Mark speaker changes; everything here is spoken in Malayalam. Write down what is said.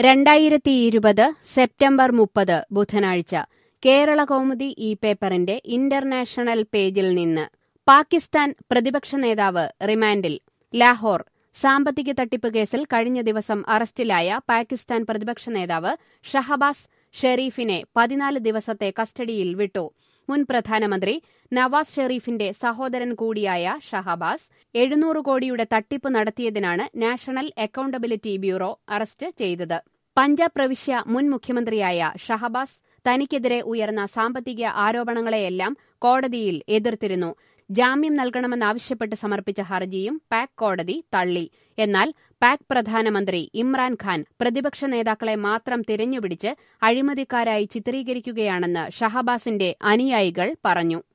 Speaker 1: രണ്ടായിരത്തി ഇരുപത് സെപ്റ്റംബർ മുപ്പത് ബുധനാഴ്ച കേരള കൗമുദി ഈ പേപ്പറിന്റെ ഇന്റർനാഷണൽ പേജിൽ നിന്ന് പാകിസ്ഥാൻ പ്രതിപക്ഷ നേതാവ് റിമാൻഡിൽ ലാഹോർ സാമ്പത്തിക തട്ടിപ്പ് കേസിൽ കഴിഞ്ഞ ദിവസം അറസ്റ്റിലായ പാകിസ്ഥാൻ പ്രതിപക്ഷ നേതാവ് ഷഹബാസ് ഷെരീഫിനെ പതിനാല് ദിവസത്തെ കസ്റ്റഡിയിൽ വിട്ടു മുൻ പ്രധാനമന്ത്രി നവാസ് ഷെരീഫിന്റെ സഹോദരൻ കൂടിയായ ഷഹബാസ് എഴുന്നൂറ് കോടിയുടെ തട്ടിപ്പ് നടത്തിയതിനാണ് നാഷണൽ അക്കൌണ്ടബിലിറ്റി ബ്യൂറോ അറസ്റ്റ് ചെയ്തത് പഞ്ചാബ് പ്രവിശ്യ മുൻ മുഖ്യമന്ത്രിയായ ഷഹബാസ് തനിക്കെതിരെ ഉയർന്ന സാമ്പത്തിക ആരോപണങ്ങളെയെല്ലാം കോടതിയിൽ എതിർത്തിരുന്നു ജാമ്യം നൽകണമെന്നാവശ്യപ്പെട്ട് സമർപ്പിച്ച ഹർജിയും പാക് കോടതി തള്ളി എന്നാൽ പാക് പ്രധാനമന്ത്രി ഇമ്രാൻഖാൻ പ്രതിപക്ഷ നേതാക്കളെ മാത്രം തിരഞ്ഞുപിടിച്ച് അഴിമതിക്കാരായി ചിത്രീകരിക്കുകയാണെന്ന് ഷഹബാസിന്റെ അനുയായികൾ പറഞ്ഞു